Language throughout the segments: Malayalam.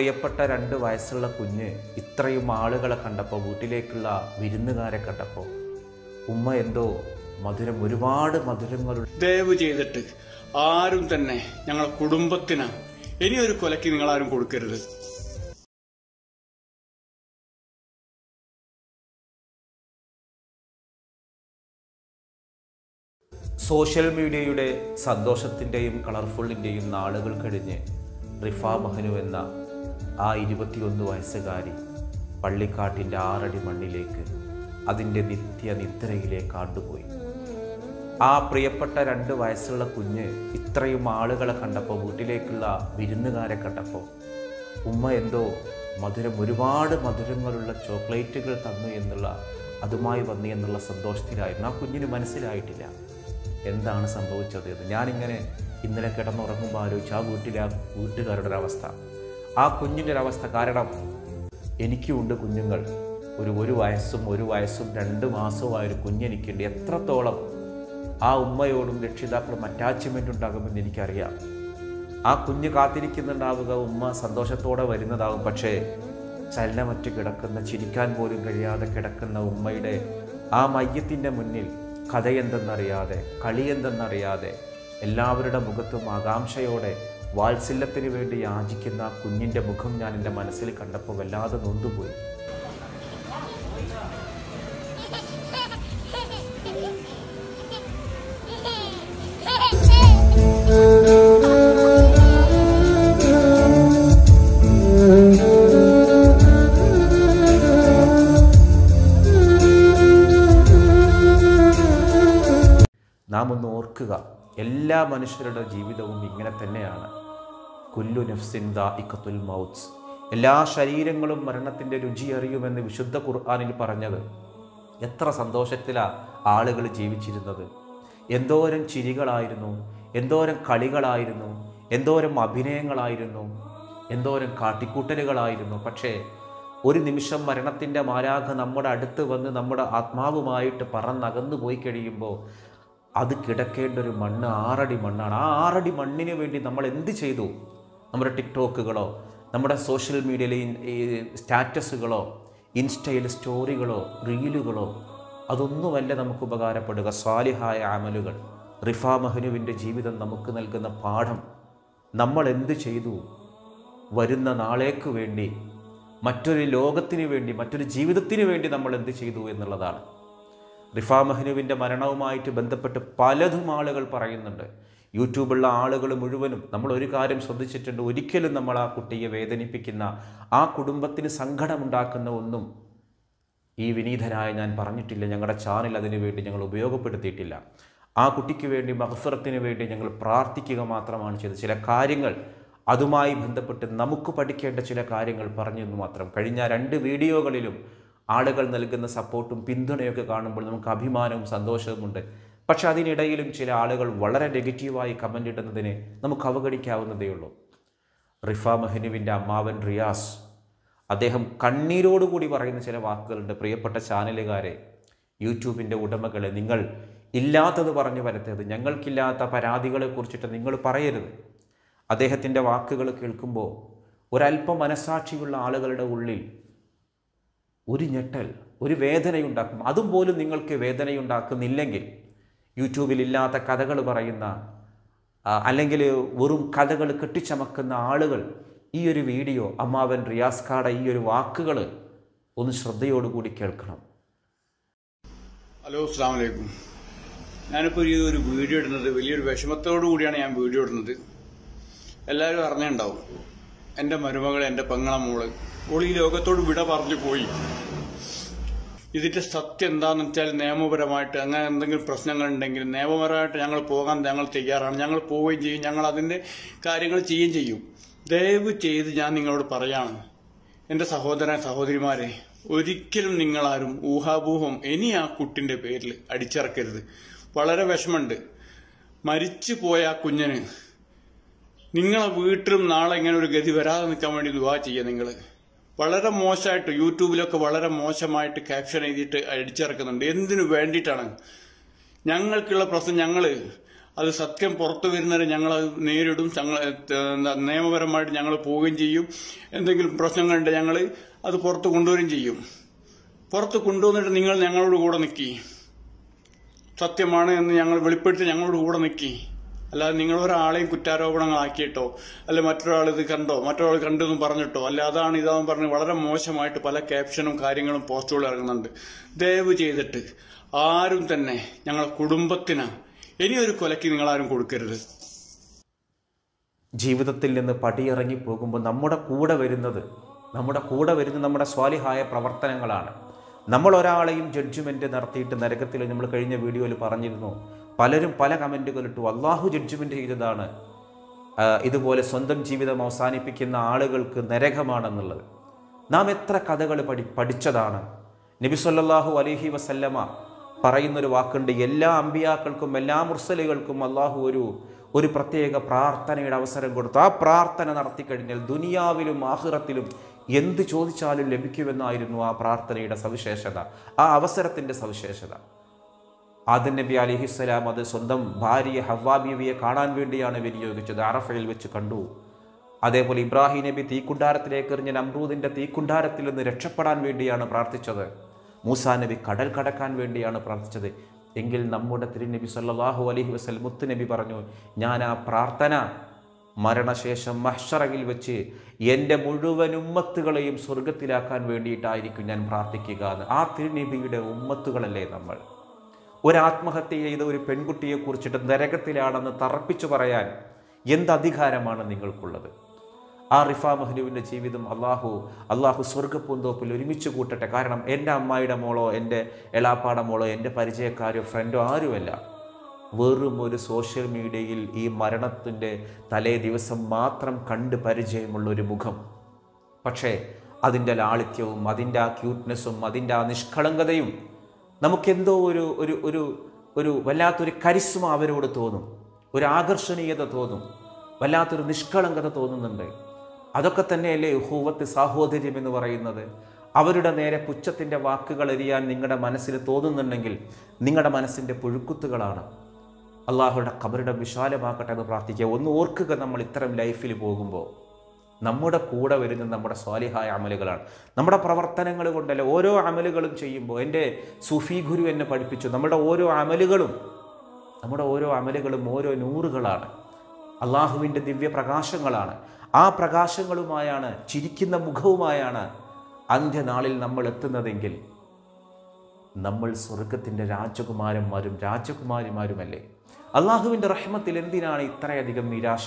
പ്രിയപ്പെട്ട രണ്ട് വയസ്സുള്ള കുഞ്ഞ് ഇത്രയും ആളുകളെ കണ്ടപ്പോൾ വീട്ടിലേക്കുള്ള വിരുന്നുകാരെ കണ്ടപ്പോൾ ഉമ്മ എന്തോ മധുരം ഒരുപാട് മധുരങ്ങളുള്ള ദയവ് ചെയ്തിട്ട് ആരും തന്നെ ഞങ്ങളുടെ കുടുംബത്തിന് ഇനി ഒരു കൊലയ്ക്ക് നിങ്ങൾ ആരും കൊടുക്കരുത് സോഷ്യൽ മീഡിയയുടെ സന്തോഷത്തിൻ്റെയും കളർഫുള്ളിൻ്റെയും നാളുകൾ കഴിഞ്ഞ് റിഫ മഹനു എന്ന ആ ഇരുപത്തിയൊന്ന് വയസ്സുകാരി പള്ളിക്കാട്ടിൻ്റെ ആറടി മണ്ണിലേക്ക് അതിൻ്റെ നിത്യ നിദ്രയിലേക്ക് ആണ്ടുപോയി ആ പ്രിയപ്പെട്ട രണ്ട് വയസ്സുള്ള കുഞ്ഞ് ഇത്രയും ആളുകളെ കണ്ടപ്പോൾ വീട്ടിലേക്കുള്ള വിരുന്നുകാരെ കണ്ടപ്പോൾ ഉമ്മ എന്തോ മധുരം ഒരുപാട് മധുരങ്ങളുള്ള ചോക്ലേറ്റുകൾ തന്നു എന്നുള്ള അതുമായി വന്നു എന്നുള്ള സന്തോഷത്തിലായിരുന്നു ആ കുഞ്ഞിന് മനസ്സിലായിട്ടില്ല എന്താണ് സംഭവിച്ചത് എന്ന് ഞാനിങ്ങനെ ഇന്നലെ കിടന്നുറങ്ങുമ്പോൾ ആലോചിച്ചു ആ വീട്ടിലെ ആ വീട്ടുകാരുടെ ഒരു അവസ്ഥ ആ കുഞ്ഞിൻ്റെ ഒരു അവസ്ഥ കാരണം എനിക്കുമുണ്ട് കുഞ്ഞുങ്ങൾ ഒരു ഒരു വയസ്സും ഒരു വയസ്സും രണ്ട് മാസവുമായ ഒരു കുഞ്ഞെനിക്കുണ്ട് എത്രത്തോളം ആ ഉമ്മയോടും രക്ഷിതാക്കളും അറ്റാച്ച്മെൻ്റ് ഉണ്ടാകുമെന്ന് എനിക്കറിയാം ആ കുഞ്ഞ് കാത്തിരിക്കുന്നുണ്ടാവുക ഉമ്മ സന്തോഷത്തോടെ വരുന്നതാകും പക്ഷേ ചലനമറ്റ് കിടക്കുന്ന ചിരിക്കാൻ പോലും കഴിയാതെ കിടക്കുന്ന ഉമ്മയുടെ ആ മയ്യത്തിൻ്റെ മുന്നിൽ കഥയെന്തെന്നറിയാതെ കളി എന്തെന്നറിയാതെ എല്ലാവരുടെ മുഖത്തും ആകാംക്ഷയോടെ വാത്സല്യത്തിന് വേണ്ടി യാചിക്കുന്ന ആ കുഞ്ഞിൻ്റെ മുഖം ഞാൻ എൻ്റെ മനസ്സിൽ കണ്ടപ്പോൾ വല്ലാതെ നൊന്തുപോയി നാം ഒന്ന് ഓർക്കുക എല്ലാ മനുഷ്യരുടെ ജീവിതവും ഇങ്ങനെ തന്നെയാണ് കുല്ലു നഫ്സിൻ ദാഇഖത്തുൽ മൗത്ത് എല്ലാ ശരീരങ്ങളും മരണത്തിൻ്റെ രുചി അറിയുമെന്ന് വിശുദ്ധ ഖുർആാനിൽ പറഞ്ഞത് എത്ര സന്തോഷത്തിലാണ് ആളുകൾ ജീവിച്ചിരുന്നത് എന്തോരം ചിരികളായിരുന്നു എന്തോരം കളികളായിരുന്നു എന്തോരം അഭിനയങ്ങളായിരുന്നു എന്തോരം കാട്ടിക്കൂട്ടലുകളായിരുന്നു പക്ഷേ ഒരു നിമിഷം മരണത്തിൻ്റെ മാരാഖ നമ്മുടെ അടുത്ത് വന്ന് നമ്മുടെ ആത്മാവുമായിട്ട് പറന്നകന്നു പോയി കഴിയുമ്പോൾ അത് കിടക്കേണ്ട ഒരു മണ്ണ് ആറടി മണ്ണാണ് ആ ആറടി മണ്ണിന് വേണ്ടി നമ്മൾ എന്ത് ചെയ്തു നമ്മുടെ ടിക്ടോക്കുകളോ നമ്മുടെ സോഷ്യൽ മീഡിയയിലെ ഈ സ്റ്റാറ്റസുകളോ ഇൻസ്റ്റയിൽ സ്റ്റോറികളോ റീലുകളോ അതൊന്നുമല്ല നമുക്ക് ഉപകാരപ്പെടുക സ്വാലിഹായ അമലുകൾ റിഫ മഹനുവിൻ്റെ ജീവിതം നമുക്ക് നൽകുന്ന പാഠം നമ്മൾ എന്ത് ചെയ്തു വരുന്ന നാളേക്ക് വേണ്ടി മറ്റൊരു ലോകത്തിന് വേണ്ടി മറ്റൊരു ജീവിതത്തിന് വേണ്ടി നമ്മൾ എന്ത് ചെയ്തു എന്നുള്ളതാണ് റിഫ മഹനുവിൻ്റെ മരണവുമായിട്ട് ബന്ധപ്പെട്ട് പലതും ആളുകൾ പറയുന്നുണ്ട് യൂട്യൂബുള്ള ആളുകൾ മുഴുവനും നമ്മൾ ഒരു കാര്യം ശ്രദ്ധിച്ചിട്ടുണ്ട് ഒരിക്കലും നമ്മൾ ആ കുട്ടിയെ വേദനിപ്പിക്കുന്ന ആ കുടുംബത്തിന് സങ്കടമുണ്ടാക്കുന്ന ഒന്നും ഈ വിനീതനായ ഞാൻ പറഞ്ഞിട്ടില്ല ഞങ്ങളുടെ ചാനൽ അതിനു വേണ്ടി ഞങ്ങൾ ഉപയോഗപ്പെടുത്തിയിട്ടില്ല ആ കുട്ടിക്ക് വേണ്ടി മഹഫറത്തിന് വേണ്ടി ഞങ്ങൾ പ്രാർത്ഥിക്കുക മാത്രമാണ് ചെയ്തത് ചില കാര്യങ്ങൾ അതുമായി ബന്ധപ്പെട്ട് നമുക്ക് പഠിക്കേണ്ട ചില കാര്യങ്ങൾ പറഞ്ഞു എന്ന് മാത്രം കഴിഞ്ഞ രണ്ട് വീഡിയോകളിലും ആളുകൾ നൽകുന്ന സപ്പോർട്ടും പിന്തുണയൊക്കെ കാണുമ്പോൾ നമുക്ക് അഭിമാനവും സന്തോഷവുമുണ്ട് പക്ഷെ അതിനിടയിലും ചില ആളുകൾ വളരെ നെഗറ്റീവായി കമൻ്റ് ഇടുന്നതിനെ നമുക്ക് അവഗണിക്കാവുന്നതേ ഉള്ളൂ റിഫ മെഹനുവിൻ്റെ അമ്മാവൻ റിയാസ് അദ്ദേഹം കണ്ണീരോടുകൂടി പറയുന്ന ചില വാക്കുകളുണ്ട് പ്രിയപ്പെട്ട ചാനലുകാരെ യൂട്യൂബിൻ്റെ ഉടമകളെ നിങ്ങൾ ഇല്ലാത്തത് പറഞ്ഞു വരത്തത് ഞങ്ങൾക്കില്ലാത്ത പരാതികളെ കുറിച്ചിട്ട് നിങ്ങൾ പറയരുത് അദ്ദേഹത്തിൻ്റെ വാക്കുകൾ കേൾക്കുമ്പോൾ ഒരല്പം മനസാക്ഷിയുള്ള ആളുകളുടെ ഉള്ളിൽ ഒരു ഞെട്ടൽ ഒരു വേദനയുണ്ടാക്കും അതും പോലും നിങ്ങൾക്ക് വേദനയുണ്ടാക്കുന്നില്ലെങ്കിൽ യൂട്യൂബിൽ ഇല്ലാത്ത കഥകൾ പറയുന്ന ആ, അല്ലെങ്കിൽ വെറും കഥകൾ കെട്ടിച്ചമക്കുന്ന ആളുകൾ ഈ ഒരു വീഡിയോ അമ്മാവൻ റിയാസ് ഖാടെ ഈ ഒരു വാക്കുകൾ ഒന്ന് ശ്രദ്ധയോടുകൂടി കേൾക്കണം ഹലോ അസ്സാം വലൈക്കും ഞാനിപ്പോൾ ഈ ഒരു വീഡിയോ ഇടുന്നത് വലിയൊരു വിഷമത്തോടു കൂടിയാണ് ഞാൻ വീഡിയോ ഇടുന്നത് എല്ലാവരും അറിഞ്ഞിട്ടുണ്ടാവും എൻ്റെ മരുമകൾ എൻ്റെ പെങ്ങള മോള് ഓൾ ഈ ലോകത്തോട് വിട പറഞ്ഞു പോയി ഇതിന്റെ സത്യം എന്താണെന്ന് വെച്ചാൽ നിയമപരമായിട്ട് അങ്ങനെ എന്തെങ്കിലും പ്രശ്നങ്ങൾ ഉണ്ടെങ്കിൽ നിയമപരമായിട്ട് ഞങ്ങൾ പോകാൻ ഞങ്ങൾ തയ്യാറാണ് ഞങ്ങൾ പോവുകയും ചെയ്യും ഞങ്ങൾ അതിന്റെ കാര്യങ്ങൾ ചെയ്യുകയും ചെയ്യും ദയവ് ചെയ്ത് ഞാൻ നിങ്ങളോട് പറയാണ് എൻ്റെ സഹോദര സഹോദരിമാരെ ഒരിക്കലും നിങ്ങളാരും ഊഹാഭൂഹം ഇനി ആ കുട്ടിന്റെ പേരിൽ അടിച്ചിറക്കരുത് വളരെ വിഷമമുണ്ട് മരിച്ചു പോയ ആ കുഞ്ഞിന് നിങ്ങളെ വീട്ടിലും നാളെ ഇങ്ങനെ ഒരു ഗതി വരാതെ നിൽക്കാൻ വേണ്ടി ദുവാ ചെയ്യുക നിങ്ങൾ വളരെ മോശമായിട്ട് യൂട്യൂബിലൊക്കെ വളരെ മോശമായിട്ട് ക്യാപ്ഷൻ എഴുതിയിട്ട് അടിച്ചിറക്കുന്നുണ്ട് എന്തിനു വേണ്ടിയിട്ടാണ് ഞങ്ങൾക്കുള്ള പ്രശ്നം ഞങ്ങൾ അത് സത്യം പുറത്തു വരുന്നവരെ ഞങ്ങൾ അത് നേരിടും ഞങ്ങൾ എന്താ നിയമപരമായിട്ട് ഞങ്ങൾ പോവുകയും ചെയ്യും എന്തെങ്കിലും പ്രശ്നങ്ങളുണ്ട് ഞങ്ങൾ അത് പുറത്ത് കൊണ്ടുവരികയും ചെയ്യും പുറത്ത് കൊണ്ടുവന്നിട്ട് നിങ്ങൾ ഞങ്ങളോട് കൂടെ നിൽക്കി സത്യമാണ് എന്ന് ഞങ്ങൾ വെളിപ്പെടുത്തി ഞങ്ങളോട് കൂടെ നിൽക്കി അല്ലാതെ നിങ്ങൾ ഒരാളെയും കുറ്റാരോപണങ്ങളാക്കിയിട്ടോ അല്ല മറ്റൊരാൾ ഇത് കണ്ടോ മറ്റൊരാൾ കണ്ടെന്ന് പറഞ്ഞിട്ടോ അല്ല അതാണ് ഇതാന്ന് പറഞ്ഞ് വളരെ മോശമായിട്ട് പല ക്യാപ്ഷനും കാര്യങ്ങളും പോസ്റ്റുകളും ഇറങ്ങുന്നുണ്ട് ദയവ് ചെയ്തിട്ട് ആരും തന്നെ ഞങ്ങളെ കുടുംബത്തിന് ഇനി ഒരു കൊലയ്ക്ക് നിങ്ങൾ ആരും കൊടുക്കരുത് ജീവിതത്തിൽ നിന്ന് പടിയിറങ്ങി പോകുമ്പോൾ നമ്മുടെ കൂടെ വരുന്നത് നമ്മുടെ കൂടെ വരുന്ന നമ്മുടെ സ്വാലിഹായ പ്രവർത്തനങ്ങളാണ് നമ്മൾ ഒരാളെയും ജഡ്ജ്മെൻറ്റ് നടത്തിയിട്ട് നരകത്തിൽ നമ്മൾ കഴിഞ്ഞ വീഡിയോയിൽ പറഞ്ഞിരുന്നു പലരും പല കമൻറ്റുകൾ ഇട്ടു അള്ളാഹു ജഡ്ജ്മെൻറ്റ് ചെയ്തതാണ് ആ, ഇതുപോലെ സ്വന്തം ജീവിതം അവസാനിപ്പിക്കുന്ന ആളുകൾക്ക് നരകമാണെന്നുള്ളത് നാം എത്ര കഥകൾ പഠി പഠിച്ചതാണ് നബി സല്ലല്ലാഹു അലൈഹി വസല്ലമ പറയുന്നൊരു വാക്കുണ്ട് എല്ലാ അമ്പിയാക്കൾക്കും എല്ലാ മുർസലുകൾക്കും അള്ളാഹു ഒരു ഒരു പ്രത്യേക പ്രാർത്ഥനയുടെ അവസരം കൊടുത്തു ആ പ്രാർത്ഥന നടത്തി കഴിഞ്ഞാൽ ദുനിയാവിലും ആഹ്റത്തിലും എന്ത് ചോദിച്ചാലും ലഭിക്കുമെന്നായിരുന്നു ആ പ്രാർത്ഥനയുടെ സവിശേഷത ആ അവസരത്തിൻ്റെ സവിശേഷത ആദൻ നബി അലിഹിസ്സലാം അത് സ്വന്തം ഭാര്യ ഹവ്വാ ബീവിയെ കാണാൻ വേണ്ടിയാണ് വിനിയോഗിച്ചത് അറഫയിൽ വെച്ച് കണ്ടു അതേപോലെ ഇബ്രാഹിം നബി തീക്കുണ്ടാരത്തിലേക്ക് എറിഞ്ഞ നമ്രൂദിൻ്റെ തീക്കുണ്ടാരത്തിൽ നിന്ന് രക്ഷപ്പെടാൻ വേണ്ടിയാണ് പ്രാർത്ഥിച്ചത് മൂസാ നബി കടൽ കടക്കാൻ വേണ്ടിയാണ് പ്രാർത്ഥിച്ചത് എങ്കിൽ നമ്മുടെ തിരുനബി സല്ലല്ലാഹു അലൈഹി വസൽ മുത്ത് നബി പറഞ്ഞു ഞാൻ ആ പ്രാർത്ഥന മരണശേഷം മഹ്ഷറയിൽ വെച്ച് എൻ്റെ മുഴുവൻ ഉമ്മത്തുകളെയും സ്വർഗത്തിലാക്കാൻ വേണ്ടിയിട്ടായിരിക്കും ഞാൻ പ്രാർത്ഥിക്കുക എന്ന് ആ തിരുനബിയുടെ ഉമ്മത്തുകളല്ലേ നമ്മൾ ഒരു ആത്മഹത്യ ചെയ്ത ഒരു പെൺകുട്ടിയെ കുറിച്ചിട്ട് നരകത്തിലാണെന്ന് തറപ്പിച്ചു പറയാൻ എന്ത് അധികാരമാണ് നിങ്ങൾക്കുള്ളത് ആ റിഫ മഹ്ലുവിൻ്റെ ജീവിതം അള്ളാഹു അള്ളാഹു സ്വർഗപ്പൂന്തോപ്പിൽ ഒരുമിച്ച് കൂട്ടട്ടെ കാരണം എൻ്റെ അമ്മായിയുടെ മോളോ എൻ്റെ എളാപ്പാടെ മോളോ എൻ്റെ പരിചയക്കാരോ ഫ്രണ്ടോ ആരുമല്ല വെറും ഒരു സോഷ്യൽ മീഡിയയിൽ ഈ മരണത്തിൻ്റെ തലേ ദിവസം മാത്രം കണ്ട് പരിചയമുള്ള ഒരു മുഖം പക്ഷേ അതിൻ്റെ ലാളിത്യവും അതിൻ്റെ ആ ക്യൂട്ട്നെസ്സും അതിൻ്റെ ആ നിഷ്കളങ്കതയും നമുക്കെന്തോ ഒരു ഒരു ഒരു ഒരു വല്ലാത്തൊരു കരിസ്മ അവരോട് തോന്നും ഒരു ആകർഷണീയത തോന്നും വല്ലാത്തൊരു നിഷ്കളങ്കത തോന്നുന്നുണ്ട് അതൊക്കെ തന്നെയല്ലേ ഹൂവത്ത് സാഹോദര്യം എന്ന് പറയുന്നത് അവരുടെ നേരെ പുച്ഛത്തിൻ്റെ വാക്കുകൾ എറിയാൻ നിങ്ങളുടെ മനസ്സിൽ തോന്നുന്നുണ്ടെങ്കിൽ നിങ്ങളുടെ മനസ്സിൻ്റെ പുഴുക്കുത്തുകളാണ് അള്ളാഹുയുടെ കബറിടം വിശാലമാക്കട്ടെ എന്ന് പ്രാർത്ഥിക്കുക ഒന്ന് ഓർക്കുക നമ്മൾ ഇത്തരം ലൈഫിൽ പോകുമ്പോൾ നമ്മുടെ കൂടെ വരുന്ന നമ്മുടെ സ്വാലിഹായ അമലുകളാണ് നമ്മുടെ പ്രവർത്തനങ്ങൾ കൊണ്ടല്ല ഓരോ അമലുകളും ചെയ്യുമ്പോൾ എൻ്റെ സുഫി ഗുരു എന്നെ പഠിപ്പിച്ചു നമ്മുടെ ഓരോ അമലുകളും നമ്മുടെ ഓരോ അമലുകളും ഓരോ നൂറുകളാണ് അള്ളാഹുവിൻ്റെ ദിവ്യ പ്രകാശങ്ങളാണ് ആ പ്രകാശങ്ങളുമായാണ് ചിരിക്കുന്ന മുഖവുമായാണ് അന്ത്യനാളിൽ നമ്മൾ എത്തുന്നതെങ്കിൽ നമ്മൾ സ്വർഗത്തിൻ്റെ രാജകുമാരന്മാരും രാജകുമാരിമാരുമല്ലേ അള്ളാഹുവിൻ്റെ റഹ്മത്തിൽ എന്തിനാണ് ഇത്രയധികം നിരാശ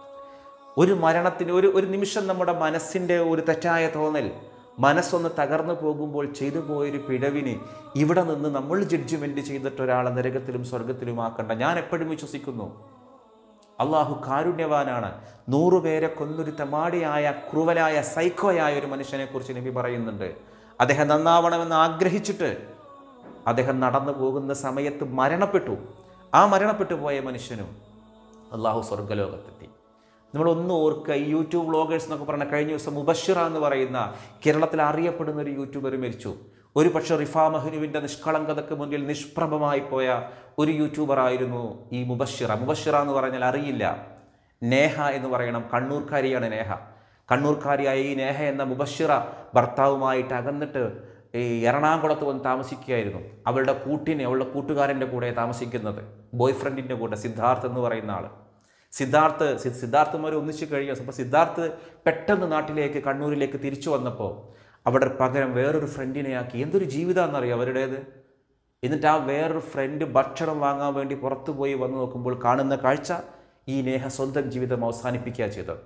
ഒരു മരണത്തിന് ഒരു ഒരു നിമിഷം നമ്മുടെ മനസ്സിൻ്റെ ഒരു തെറ്റായ തോന്നൽ മനസ്സൊന്ന് തകർന്നു പോകുമ്പോൾ ചെയ്തു പോയൊരു പിഴവിന് ഇവിടെ നിന്ന് നമ്മൾ ജഡ്ജ്മെൻറ്റ് ചെയ്തിട്ട് ഒരാളെ നരകത്തിലും സ്വർഗത്തിലും ആക്കണ്ട ഞാൻ എപ്പോഴും വിശ്വസിക്കുന്നു അള്ളാഹു കാരുണ്യവാനാണ് നൂറുപേരെ കൊന്നൊരു തെമാടിയായ ക്രൂവലായ സൈക്കോയായ ഒരു മനുഷ്യനെക്കുറിച്ച് നബി പറയുന്നുണ്ട് അദ്ദേഹം നന്നാവണമെന്ന് ആഗ്രഹിച്ചിട്ട് അദ്ദേഹം നടന്നു പോകുന്ന സമയത്ത് മരണപ്പെട്ടു ആ മരണപ്പെട്ടു പോയ മനുഷ്യനും അള്ളാഹു സ്വർഗലോകത്തെത്തി നമ്മൾ ഒന്ന് ഓർക്കുക ഈ യൂട്യൂബ് വ്ളോഗേഴ്സ് എന്നൊക്കെ പറഞ്ഞ കഴിഞ്ഞ ദിവസം മുബഷിറ എന്ന് പറയുന്ന കേരളത്തിൽ അറിയപ്പെടുന്ന ഒരു യൂട്യൂബർ മരിച്ചു ഒരു പക്ഷേ റിഫാ മഹ്നുവിൻ്റെ നിഷ്കളങ്കതയ്ക്ക് മുന്നിൽ നിഷ്പ്രഭമായി പോയ ഒരു യൂട്യൂബർ ആയിരുന്നു ഈ മുബഷിറ മുബഷിറ എന്ന് പറഞ്ഞാൽ അറിയില്ല നേഹ എന്ന് പറയണം കണ്ണൂർക്കാരിയാണ് നേഹ കണ്ണൂർക്കാരിയായ ഈ നേഹ എന്ന മുബഷിറ ഭർത്താവുമായിട്ട് അകന്നിട്ട് ഈ എറണാകുളത്ത് വന്ന് താമസിക്കുകയായിരുന്നു അവളുടെ കൂട്ടിനെ അവളുടെ കൂട്ടുകാരൻ്റെ കൂടെ താമസിക്കുന്നത് ബോയ് ഫ്രണ്ടിൻ്റെ കൂടെ സിദ്ധാർത്ഥ് എന്ന് പറയുന്ന ആൾ സിദ്ധാർത്ഥ് സി- സിദ്ധാർത്ഥുമാർ ഒന്നിച്ചു കഴിയുക അപ്പോൾ സിദ്ധാർത്ഥ് പെട്ടെന്ന് നാട്ടിലേക്ക് കണ്ണൂരിലേക്ക് തിരിച്ചു വന്നപ്പോൾ അവിടെ പകരം വേറൊരു ഫ്രണ്ടിനെ ആക്കി എന്തൊരു ജീവിതമാണെന്നറിയോ അവരുടേത് എന്നിട്ട് ആ വേറൊരു ഫ്രണ്ട് ഭക്ഷണം വാങ്ങാൻ വേണ്ടി പുറത്തു പോയി വന്ന് നോക്കുമ്പോൾ കാണുന്ന കാഴ്ച ഈ നേഹ സ്വന്തം ജീവിതം അവസാനിപ്പിക്കുക ചെയ്തത്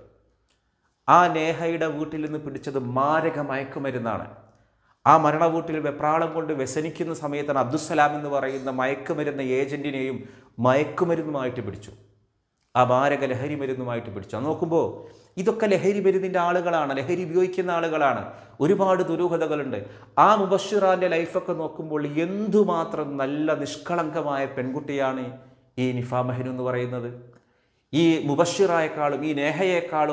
ആ നേഹയുടെ വീട്ടിൽ നിന്ന് പിടിച്ചത് മാരക മയക്കുമരുന്നാണ് ആ മരണ വീട്ടിൽ വെപ്രാളം കൊണ്ട് വ്യസനിക്കുന്ന സമയത്താണ് അബ്ദുസലാം എന്ന് പറയുന്ന മയക്കുമരുന്ന് ഏജന്റിനെയും മയക്കുമരുന്നുമായിട്ട് പിടിച്ചു ആ മാരക ലഹരി മരുന്നുമായിട്ട് പിടിച്ചു അത് നോക്കുമ്പോൾ ഇതൊക്കെ ലഹരി മരുന്നിൻ്റെ ആളുകളാണ് ലഹരി ഉപയോഗിക്കുന്ന ആളുകളാണ് ഒരുപാട് ദുരൂഹതകളുണ്ട് ആ മുബഷിറാൻ്റെ ലൈഫൊക്കെ നോക്കുമ്പോൾ എന്തുമാത്രം നല്ല നിഷ്കളങ്കമായ പെൺകുട്ടിയാണ് ഈ നിഫാ മെഹനു എന്ന് പറയുന്നത് ഈ മുബഷിറായേക്കാളും ഈ നേഹയേക്കാളും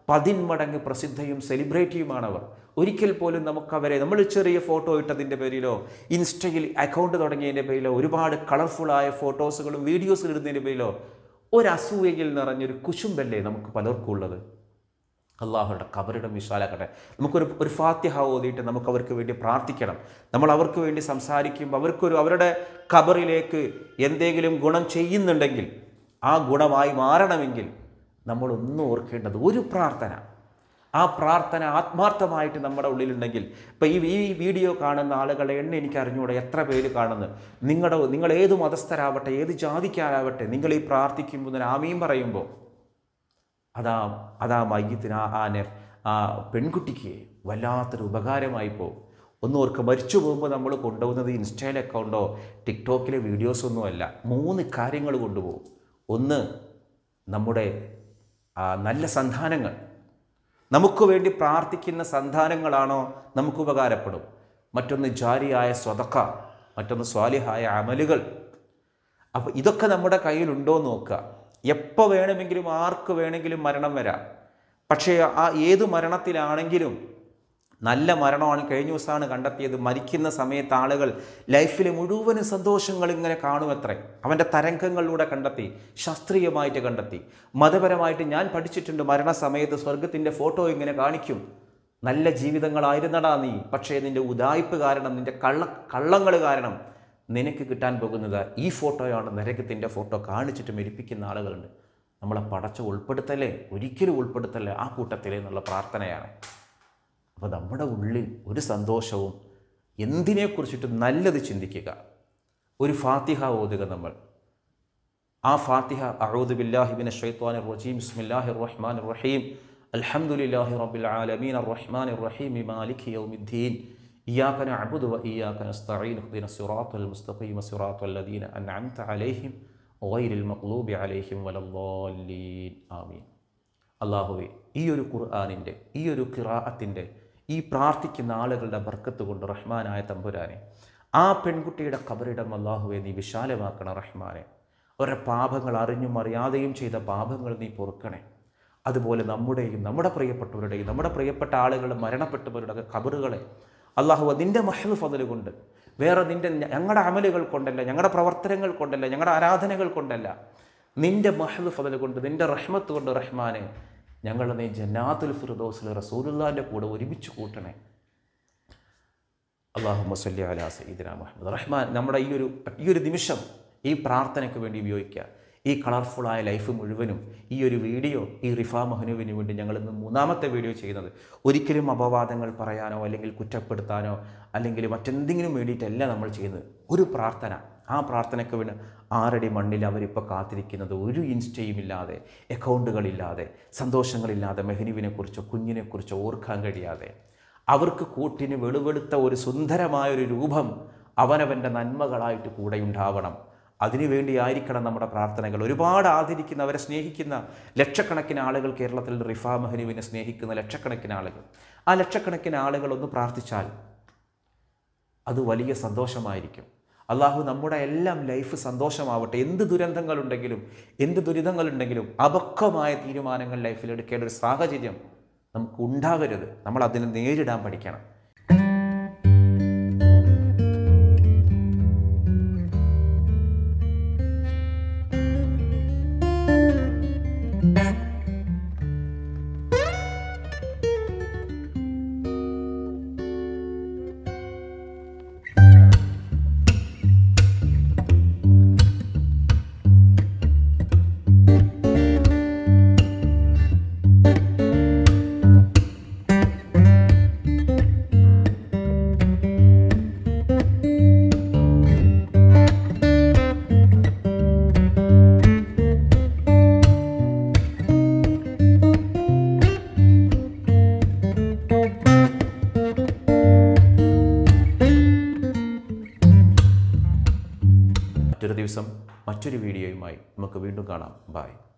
പതിന്മടങ്ങ് പ്രസിദ്ധയും സെലിബ്രിറ്റിയുമാണവർ ഒരിക്കൽ പോലും നമുക്കവരെ നമ്മൾ ചെറിയ ഫോട്ടോ ഇട്ടതിൻ്റെ പേരിലോ ഇൻസ്റ്റയിൽ അക്കൗണ്ട് തുടങ്ങിയതിൻ്റെ പേരിലോ ഒരുപാട് കളർഫുള്ളായ ഫോട്ടോസുകളും വീഡിയോസും ഇടുന്നതിൻ്റെ പേരിലോ ഒരു അസൂയയിൽ നിറഞ്ഞൊരു കുശുമ്പല്ലേ നമുക്ക് പലർക്കും ഉള്ളത് അള്ളാഹുയുടെ കബറിടം വിശാലാക്കട്ടെ നമുക്കൊരു ഒരു ഫാത്തിഹ ഓതിയിട്ട് നമുക്ക് അവർക്ക് വേണ്ടി പ്രാർത്ഥിക്കണം നമ്മൾ അവർക്ക് വേണ്ടി സംസാരിക്കുമ്പോൾ അവർക്കൊരു അവരുടെ കബറിലേക്ക് എന്തെങ്കിലും ഗുണം ചെയ്യുന്നുണ്ടെങ്കിൽ ആ ഗുണമായി മാറണമെങ്കിൽ നമ്മൾ ഒന്നും ഓർക്കേണ്ടത് ഒരു പ്രാർത്ഥന ആ പ്രാർത്ഥന ആത്മാർത്ഥമായിട്ട് നമ്മുടെ ഉള്ളിലുണ്ടെങ്കിൽ ഇപ്പം ഈ ഈ വീഡിയോ കാണുന്ന ആളുകളെ എണ്ണ എനിക്ക് അറിഞ്ഞൂടെ എത്ര പേര് കാണുന്നു നിങ്ങളുടെ നിങ്ങൾ ഏത് മതസ്ഥരാവട്ടെ ഏത് ജാതിക്കാരാവട്ടെ നിങ്ങൾ ഈ പ്രാർത്ഥിക്കുമ്പോൾ തന്നെ ആമീൻ പറയുമ്പോൾ അതാ അതാ മയ്യത്തിന് ആ ആ നെ- ആ പെൺകുട്ടിക്ക് വല്ലാത്തൊരു ഉപകാരമായി പോകും ഒന്ന് ഓർക്ക് മരിച്ചു പോകുമ്പോൾ നമ്മൾ കൊണ്ടുപോകുന്നത് ഇൻസ്റ്റയിൽ അക്കൗണ്ടോ ടിക്ടോക്കിലെ വീഡിയോസൊന്നും അല്ല മൂന്ന് കാര്യങ്ങൾ കൊണ്ടുപോകും ഒന്ന് നമ്മുടെ ആ, നല്ല സന്താനങ്ങൾ നമുക്ക് വേണ്ടി പ്രാർത്ഥിക്കുന്ന സന്താനങ്ങളാണോ നമുക്ക് ഉപകാരപ്പെടും മറ്റൊന്ന് ജാരിയായ സ്വതക്ക മറ്റൊന്ന് സ്വാലിഹായ അമലുകൾ അപ്പോൾ ഇതൊക്കെ നമ്മുടെ കയ്യിലുണ്ടോ എന്ന് നോക്കുക എപ്പോൾ വേണമെങ്കിലും ആർക്ക് വേണമെങ്കിലും മരണം വരാം പക്ഷേ ആ ഏത് മരണത്തിലാണെങ്കിലും നല്ല മരണമാണ് കഴിഞ്ഞ ദിവസമാണ് കണ്ടെത്തിയത് മരിക്കുന്ന സമയത്ത് ആളുകൾ ലൈഫിൽ മുഴുവനും സന്തോഷങ്ങൾ ഇങ്ങനെ കാണുമത്രേ അവൻ്റെ തരംഗങ്ങളിലൂടെ കണ്ടെത്തി ശാസ്ത്രീയമായിട്ട് കണ്ടെത്തി മതപരമായിട്ട് ഞാൻ പഠിച്ചിട്ടുണ്ട് മരണസമയത്ത് സ്വർഗത്തിൻ്റെ ഫോട്ടോ ഇങ്ങനെ കാണിക്കും നല്ല ജീവിതങ്ങളായിരുന്നടാ നീ പക്ഷേ നിൻ്റെ ഉദായിപ്പ് കാരണം നിൻ്റെ കള്ള കള്ളങ്ങൾ കാരണം നിനക്ക് കിട്ടാൻ പോകുന്നത് ഈ ഫോട്ടോയാണ് നരകത്തിൻ്റെ ഫോട്ടോ കാണിച്ചിട്ട് മരിപ്പിക്കുന്ന ആളുകളുണ്ട് നമ്മളെ പടച്ച് ഉൾപ്പെടുത്തല്ലേ ഒരിക്കലും ഉൾപ്പെടുത്തല്ലേ ആ കൂട്ടത്തിലെ എന്നുള്ള പ്രാർത്ഥനയാണ് അപ്പോൾ നമ്മുടെ ഉള്ളിൽ ഒരു സന്തോഷവും എന്തിനെക്കുറിച്ചിട്ടും നല്ലത് ചിന്തിക്കുക ഒരു ഫാത്തിഹ ഓതുക നമ്മൾ ആ ഫാത്തിഹ അഊദു ബില്ലാഹി മിന ഷൈത്വാനിർ റജീം ബിസ്മില്ലാഹിർ റഹ്മാനിർ റഹീം അൽഹംദുലില്ലാഹി റബ്ബിൽ ആലമീൻ അർറഹ്മാനിർ റഹീം മാലികി യൗമിദ്ദീൻ إياك نعبد وإياك نستعين اهدنا الصراط المستقيم صراط الذين أنعمت عليهم غير المغلوب عليهم ولا الضالين آمين അള്ളാഹുവെ ഈ ഒരു ഖുർആാനിൻ്റെ ഈ ഒരു കിറാഅത്തിൻ്റെ ഈ പ്രാർത്ഥിക്കുന്ന ആളുകളുടെ ബർക്കത്ത് കൊണ്ട് റഹ്മാനായ തമ്പുരാനെ ആ പെൺകുട്ടിയുടെ കബറിടം അള്ളാഹുവെ നീ വിശാലമാക്കണം റഹ്മാനെ അവരുടെ പാപങ്ങൾ അറിഞ്ഞും അറിയാതെയും ചെയ്ത പാപങ്ങൾ നീ പൊറുക്കണേ അതുപോലെ നമ്മുടെയും നമ്മുടെ പ്രിയപ്പെട്ടവരുടെയും നമ്മുടെ പ്രിയപ്പെട്ട ആളുകൾ മരണപ്പെട്ടവരുടെ കബറുകളെ അള്ളാഹു നിൻ്റെ മഹൽ ഫതൽ കൊണ്ട് വേറെ നിൻ്റെ ഞങ്ങളുടെ അമലുകൾ കൊണ്ടല്ല ഞങ്ങളുടെ പ്രവർത്തനങ്ങൾ കൊണ്ടല്ല ഞങ്ങളുടെ ആരാധനകൾ കൊണ്ടല്ല നിന്റെ മഹൽ ഫതൽ കൊണ്ട് നിന്റെ റഹ്മത്ത് കൊണ്ട് റഹ്മാനെ ഞങ്ങളെ നീ ജന്നാത്തുൽ ഫിർദോസിൽ റസൂലുള്ളാൻ്റെ കൂടെ ഒരുമിച്ച് കൂട്ടണേ അള്ളാഹു മസല്ലി അലാ സയ്യിദിന മുഹമ്മദ് റഹ്മാൻ നമ്മുടെ ഈ ഒരു ഈ ഒരു നിമിഷം ഈ പ്രാർത്ഥനയ്ക്ക് വേണ്ടി ഉപയോഗിക്കുക ഈ കളർഫുള്ളായ ലൈഫ് മുഴുവനും ഈ ഒരു വീഡിയോ ഈ റിഫാ മഹനുവിന് വേണ്ടി ഞങ്ങൾ ഇന്ന് മൂന്നാമത്തെ വീഡിയോ ചെയ്യുന്നത് ഒരിക്കലും അപവാദങ്ങൾ പറയാനോ അല്ലെങ്കിൽ കുറ്റപ്പെടുത്താനോ അല്ലെങ്കിൽ മറ്റെന്തെങ്കിലും വേണ്ടിയിട്ടല്ല നമ്മൾ ചെയ്യുന്നത് ഒരു പ്രാർത്ഥന ആ പ്രാർത്ഥനയ്ക്ക് വേണ്ടി ആറടി മണ്ണിൽ അവരിപ്പോൾ കാത്തിരിക്കുന്നത് ഒരു ഇൻസ്റ്റയും ഇല്ലാതെ അക്കൗണ്ടുകളില്ലാതെ സന്തോഷങ്ങളില്ലാതെ മെഹനുവിനെക്കുറിച്ചോ കുഞ്ഞിനെക്കുറിച്ചോ ഓർക്കാൻ കഴിയാതെ അവർക്ക് കൂട്ടിന് വെളുവെളുത്ത ഒരു സുന്ദരമായ ഒരു രൂപം അവനവൻ്റെ നന്മകളായിട്ട് കൂടെ ഉണ്ടാവണം അതിനുവേണ്ടി ആയിരിക്കണം നമ്മുടെ പ്രാർത്ഥനകൾ ഒരുപാട് ആദരിക്കുന്ന അവരെ സ്നേഹിക്കുന്ന ലക്ഷക്കണക്കിന് ആളുകൾ കേരളത്തിൽ റിഫാ മെഹനുവിനെ സ്നേഹിക്കുന്ന ലക്ഷക്കണക്കിന് ആളുകൾ ആ ലക്ഷക്കണക്കിന് ആളുകൾ ഒന്ന് പ്രാർത്ഥിച്ചാൽ അത് വലിയ സന്തോഷമായിരിക്കും അള്ളാഹു നമ്മുടെ എല്ലാം ലൈഫ് സന്തോഷമാവട്ടെ എന്ത് ദുരന്തങ്ങളുണ്ടെങ്കിലും എന്ത് ദുരിതങ്ങളുണ്ടെങ്കിലും അപക്വമായ തീരുമാനങ്ങൾ ലൈഫിൽ എടുക്കേണ്ട ഒരു സാഹചര്യം നമുക്ക് ഉണ്ടാവരുത് നമ്മൾ അതിനെ നേരിടാൻ പഠിക്കണം മറ്റൊരു ദിവസം മറ്റൊരു വീഡിയോയുമായി നമുക്ക് വീണ്ടും കാണാം ബായ്